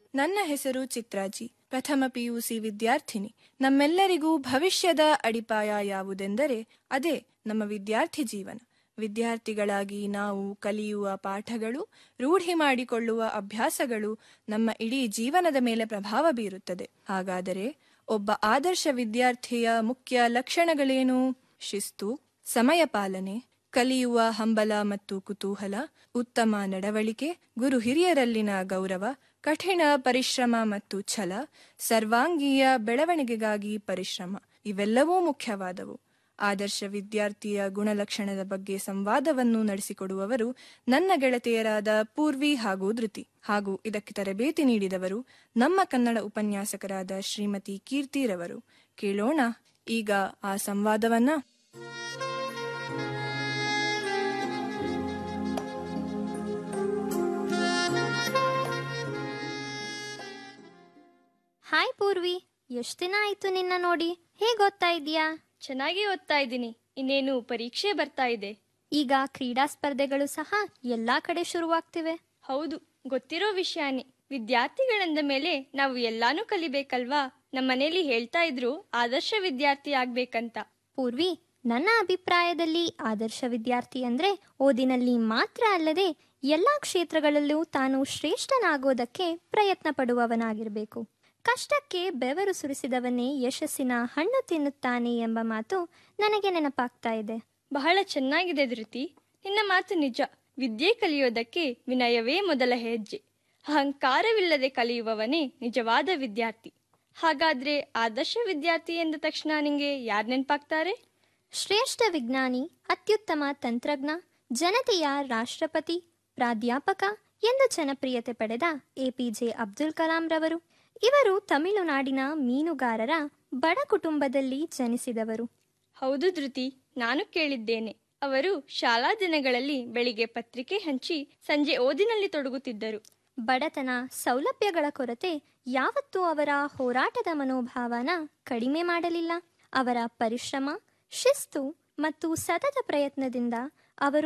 ನನ್ನ ಹೆಸರು ಚಿತ್ರಾಜಿ ಪ್ರಥಮ ಪಿಯುಸಿ ವಿದ್ಯಾರ್ಥಿನಿ ನಮ್ಮೆಲ್ಲರಿಗೂ ಭವಿಷ್ಯದ ಅಡಿಪಾಯ ಯಾವುದೆಂದರೆ ಅದೇ ನಮ್ಮ ವಿದ್ಯಾರ್ಥಿ ಜೀವನ ವಿದ್ಯಾರ್ಥಿಗಳಾಗಿ ನಾವು ಕಲಿಯುವ ಪಾಠಗಳು ರೂಢಿ ಮಾಡಿಕೊಳ್ಳುವ ಅಭ್ಯಾಸಗಳು ನಮ್ಮ ಇಡೀ ಜೀವನದ ಮೇಲೆ ಪ್ರಭಾವ ಬೀರುತ್ತದೆ ಹಾಗಾದರೆ ಒಬ್ಬ ಆದರ್ಶ ವಿದ್ಯಾರ್ಥಿಯ ಮುಖ್ಯ ಲಕ್ಷಣಗಳೇನು ಶಿಸ್ತು ಸಮಯ ಪಾಲನೆ ಕಲಿಯುವ ಹಂಬಲ ಮತ್ತು ಕುತೂಹಲ ಉತ್ತಮ ನಡವಳಿಕೆ ಗುರು ಹಿರಿಯರಲ್ಲಿನ ಗೌರವ ಕಠಿಣ ಪರಿಶ್ರಮ ಮತ್ತು ಛಲ ಸರ್ವಾಂಗೀಯ ಬೆಳವಣಿಗೆಗಾಗಿ ಪರಿಶ್ರಮ ಇವೆಲ್ಲವೂ ಮುಖ್ಯವಾದವು ಆದರ್ಶ ವಿದ್ಯಾರ್ಥಿಯ ಗುಣಲಕ್ಷಣದ ಬಗ್ಗೆ ಸಂವಾದವನ್ನು ನಡೆಸಿಕೊಡುವವರು ನನ್ನ ಗೆಳತಿಯರಾದ ಪೂರ್ವಿ ಹಾಗೂ ಧೃತಿ ಹಾಗೂ ಇದಕ್ಕೆ ತರಬೇತಿ ನೀಡಿದವರು ನಮ್ಮ ಕನ್ನಡ ಉಪನ್ಯಾಸಕರಾದ ಶ್ರೀಮತಿ ಕೀರ್ತಿರವರು ಕೇಳೋಣ ಈಗ ಆ ಸಂವಾದವನ್ನ ಹಾಯ್ ಪೂರ್ವಿ ಎಷ್ಟ್ ದಿನ ಆಯ್ತು ನಿನ್ನ ನೋಡಿ ಹೇಗ್ ಓದ್ತಾ ಇದೀಯಾ ಚೆನ್ನಾಗಿ ಓದ್ತಾ ಇದ್ದೀನಿ ಇನ್ನೇನು ಪರೀಕ್ಷೆ ಬರ್ತಾ ಇದೆ ಈಗ ಕ್ರೀಡಾ ಸ್ಪರ್ಧೆಗಳು ಸಹ ಎಲ್ಲಾ ಕಡೆ ಶುರುವಾಗ್ತಿವೆ ಹೌದು ಗೊತ್ತಿರೋ ವಿಷಯನೇ ವಿದ್ಯಾರ್ಥಿಗಳಂದ ಮೇಲೆ ನಾವು ಎಲ್ಲಾನು ಕಲಿಬೇಕಲ್ವಾ ನಮ್ಮನೇಲಿ ಹೇಳ್ತಾ ಇದ್ರು ಆದರ್ಶ ವಿದ್ಯಾರ್ಥಿ ಆಗ್ಬೇಕಂತ ಪೂರ್ವಿ ನನ್ನ ಅಭಿಪ್ರಾಯದಲ್ಲಿ ಆದರ್ಶ ವಿದ್ಯಾರ್ಥಿ ಅಂದ್ರೆ ಓದಿನಲ್ಲಿ ಮಾತ್ರ ಅಲ್ಲದೆ ಎಲ್ಲಾ ಕ್ಷೇತ್ರಗಳಲ್ಲೂ ತಾನು ಶ್ರೇಷ್ಠನಾಗೋದಕ್ಕೆ ಪ್ರಯತ್ನ ಪಡುವವನಾಗಿರಬೇಕು ಕಷ್ಟಕ್ಕೆ ಬೆವರು ಸುರಿಸಿದವನೇ ಯಶಸ್ಸಿನ ಹಣ್ಣು ತಿನ್ನುತ್ತಾನೆ ಎಂಬ ಮಾತು ನನಗೆ ನೆನಪಾಗ್ತಾ ಇದೆ ಬಹಳ ಚೆನ್ನಾಗಿದೆ ಧೃತಿ ನಿನ್ನ ಮಾತು ನಿಜ ವಿದ್ಯೆ ಕಲಿಯೋದಕ್ಕೆ ವಿನಯವೇ ಮೊದಲ ಹೆಜ್ಜೆ ಅಹಂಕಾರವಿಲ್ಲದೆ ಕಲಿಯುವವನೇ ನಿಜವಾದ ವಿದ್ಯಾರ್ಥಿ ಹಾಗಾದ್ರೆ ಆದರ್ಶ ವಿದ್ಯಾರ್ಥಿ ಎಂದ ತಕ್ಷಣ ನಿಂಗೆ ಯಾರು ನೆನಪಾಗ್ತಾರೆ ಶ್ರೇಷ್ಠ ವಿಜ್ಞಾನಿ ಅತ್ಯುತ್ತಮ ತಂತ್ರಜ್ಞ ಜನತೆಯ ರಾಷ್ಟ್ರಪತಿ ಪ್ರಾಧ್ಯಾಪಕ ಎಂದು ಜನಪ್ರಿಯತೆ ಪಡೆದ ಎಪಿಜೆ ಅಬ್ದುಲ್ ಕಲಾಂ ರವರು ಇವರು ತಮಿಳುನಾಡಿನ ಮೀನುಗಾರರ ಬಡ ಕುಟುಂಬದಲ್ಲಿ ಜನಿಸಿದವರು ಹೌದು ಧೃತಿ ನಾನು ಕೇಳಿದ್ದೇನೆ ಅವರು ಶಾಲಾ ದಿನಗಳಲ್ಲಿ ಬೆಳಿಗ್ಗೆ ಪತ್ರಿಕೆ ಹಂಚಿ ಸಂಜೆ ಓದಿನಲ್ಲಿ ತೊಡಗುತ್ತಿದ್ದರು ಬಡತನ ಸೌಲಭ್ಯಗಳ ಕೊರತೆ ಯಾವತ್ತೂ ಅವರ ಹೋರಾಟದ ಮನೋಭಾವನ ಕಡಿಮೆ ಮಾಡಲಿಲ್ಲ ಅವರ ಪರಿಶ್ರಮ ಶಿಸ್ತು ಮತ್ತು ಸತತ ಪ್ರಯತ್ನದಿಂದ ಅವರು